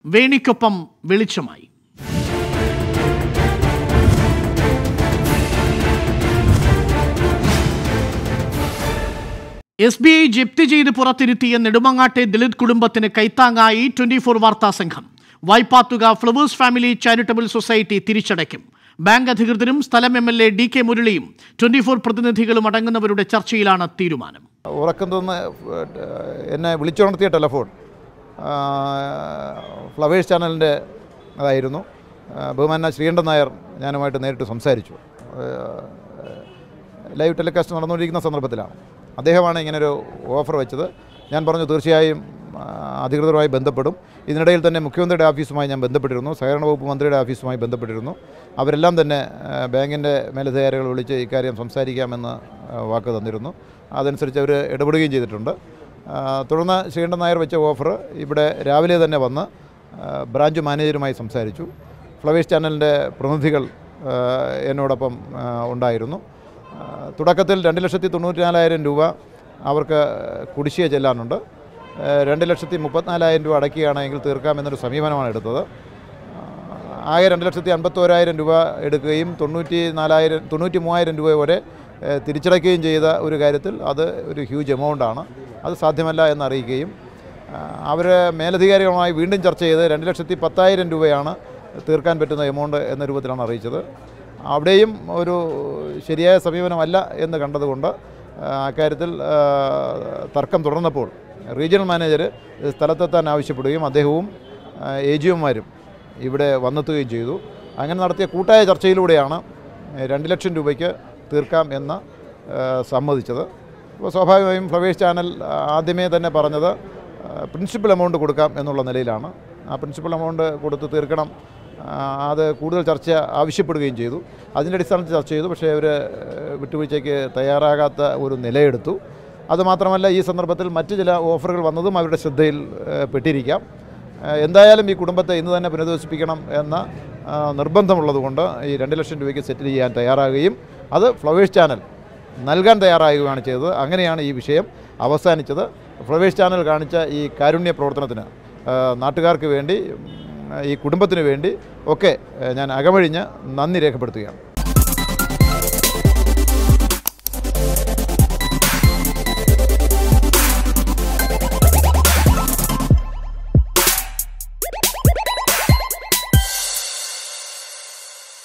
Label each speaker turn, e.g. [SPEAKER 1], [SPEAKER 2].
[SPEAKER 1] വേണിക്കൊപ്പം വെളിച്ചമായി S B I ജപ്തി ചെയ്ത് പുറത്തിരുത്തിയ നെടുമങ്ങാട്ടെ ദളിത് കുടുംബത്തിന് കൈത്താങ്ങായി ട്വന്റി ഫോർ വാർത്താ സംഘം വായ്പാത്തുക ഫ്ലവേഴ്സ് ഫാമിലി ചാരിറ്റബിൾ സൊസൈറ്റി തിരിച്ചടയ്ക്കും ബാങ്ക് അധികൃതരും സ്ഥലം M L A D K മുരളിയും ട്വന്റി ഫോർ പ്രതിനിധികളും അടങ്ങുന്നവരുടെ ചർച്ചയിലാണ് തീരുമാനം
[SPEAKER 2] ഉറക്കം നിന്ന് എന്നെ വിളിച്ചുണർത്തിയ ടെലഫോൺ ആ, ഫ്ലവേഴ്സ് ചാനലിൻ്റെ അതായിരുന്നു ആ, ബഹുമാന ശ്രീകണ്ഠൻ നായർ ഞാനുമായിട്ട് നേരിട്ട് സംസാരിച്ചു ആ, ലൈവ് ടെലികാസ്റ്റ് നടന്നുകൊണ്ടിരിക്കുന്ന സന്ദർഭത്തിലാണ് അദ്ദേഹമാണ് ഇങ്ങനൊരു ഓഫർ വെച്ചത് ഞാൻ പറഞ്ഞു തീർച്ചയായും ആ, അധികൃതരുമായി ബന്ധപ്പെടും ഇതിനിടയിൽ തന്നെ മുഖ്യമന്ത്രിയുടെ ഓഫീസുമായി ഞാൻ ബന്ധപ്പെട്ടിരുന്നു സഹകരണ വകുപ്പ് മന്ത്രിയുടെ ഓഫീസുമായി ബന്ധപ്പെട്ടിരുന്നു അവരെല്ലാം തന്നെ ആ, ബാങ്കിൻ്റെ മേലധികാരികൾ വിളിച്ച് ഇക്കാര്യം സംസാരിക്കാമെന്ന് ആ, വാക്ക് തന്നിരുന്നു അതനുസരിച്ച് അവർ ഇടപെടുകയും ചെയ്തിട്ടുണ്ട് ആ, തുടർന്ന് ശ്രീകണ്ഠൻ നായർ വെച്ച ഓഫർ ഇവിടെ രാവിലെ തന്നെ വന്ന് ആ, ബ്രാഞ്ച് മാനേജരുമായി സംസാരിച്ചു ഫ്ലവേഴ്സ് ചാനലിൻ്റെ പ്രതിനിധികൾ ആ, എന്നോടൊപ്പം ആ, ഉണ്ടായിരുന്നു ആ, തുടക്കത്തിൽ രണ്ട് ലക്ഷത്തി തൊണ്ണൂറ്റി നാലായിരം രൂപ അവർക്ക് കുടിശ്ശിക ചെല്ലാനുണ്ട് ആ, രണ്ട് ലക്ഷത്തി മുപ്പത്തിനാലായിരം രൂപ അടയ്ക്കുകയാണെങ്കിൽ തീർക്കാമെന്നൊരു സമീപനമാണ് എടുത്തത് ആ, ആകെ രണ്ട് ലക്ഷത്തി അൻപത്തോരായിരം രൂപ എടുക്കുകയും തൊണ്ണൂറ്റി നാലായിരം തൊണ്ണൂറ്റി മൂവായിരം രൂപ വരെ ഏ, തിരിച്ചടയ്ക്കുകയും ചെയ്ത ഒരു കാര്യത്തിൽ അത് ഒരു ഹ്യൂജ് എമൗണ്ടാണ് അത് സാധ്യമല്ല എന്നറിയിക്കുകയും അവർ മേലധികാരികളുമായി വീണ്ടും ചർച്ച ചെയ്ത് രണ്ട് ലക്ഷത്തി പത്തായിരം രൂപയാണ് തീർക്കാൻ പറ്റുന്ന എമൗണ്ട് എന്ന രൂപത്തിലാണ് അറിയിച്ചത് അവിടെയും ഒരു ശരിയായ സമീപനമല്ല എന്ന് കണ്ടതുകൊണ്ട് ആ, അക്കാര്യത്തിൽ ആ, തർക്കം തുടർന്നപ്പോൾ റീജിയണൽ മാനേജർ സ്ഥലത്തെത്താൻ ആവശ്യപ്പെടുകയും അദ്ദേഹവും എ ജി ഒമാരും ഇവിടെ വന്നെത്തുകയും ചെയ്തു അങ്ങനെ നടത്തിയ കൂട്ടായ ചർച്ചയിലൂടെയാണ് രണ്ട് ലക്ഷം രൂപയ്ക്ക് തീർക്കാം എന്ന് ആ, സമ്മതിച്ചത് അപ്പോൾ സ്വാഭാവികമായും ഫ്ലവേഴ്സ് ചാനൽ ആ, ആദ്യമേ തന്നെ പറഞ്ഞത് പ്രിൻസിപ്പൽ എമൗണ്ട് കൊടുക്കാം എന്നുള്ള നിലയിലാണ് ആ പ്രിൻസിപ്പൽ എമൗണ്ട് കൊടുത്ത് തീർക്കണം ആ, അത് കൂടുതൽ ചർച്ച ആവശ്യപ്പെടുകയും ചെയ്തു അതിൻ്റെ അടിസ്ഥാനത്തിൽ ചർച്ച ചെയ്തു പക്ഷേ അവർ വിട്ടുവീഴ്ചയ്ക്ക് തയ്യാറാകാത്ത ഒരു നിലയെടുത്തു അതുമാത്രമല്ല ഈ സന്ദർഭത്തിൽ മറ്റ് ചില ഓഫറുകൾ വന്നതും അവരുടെ ശ്രദ്ധയിൽ ഏ, പെട്ടിരിക്കാം ഏ, എന്തായാലും ഈ കുടുംബത്തെ ഇന്ന് തന്നെ പുനരധിവസിപ്പിക്കണം എന്ന ആ, നിർബന്ധമുള്ളതുകൊണ്ട് ഈ രണ്ട് ലക്ഷം രൂപയ്ക്ക് സെറ്റിൽ ചെയ്യാൻ തയ്യാറാകുകയും അത് ഫ്ലവേഴ്സ് ചാനൽ നൽകാൻ തയ്യാറാകുകയാണ് ചെയ്തത് അങ്ങനെയാണ് ഈ വിഷയം അവസാനിച്ചത് ഫ്ലവേഴ്സ് ചാനൽ കാണിച്ച ഈ കാരുണ്യ പ്രവർത്തനത്തിന് ആ, നാട്ടുകാർക്ക് വേണ്ടി ഉം, ഈ കുടുംബത്തിന് വേണ്ടി ഒക്കെ ഏ, ഞാൻ അകമഴിഞ്ഞ് നന്ദി രേഖപ്പെടുത്തുകയാണ്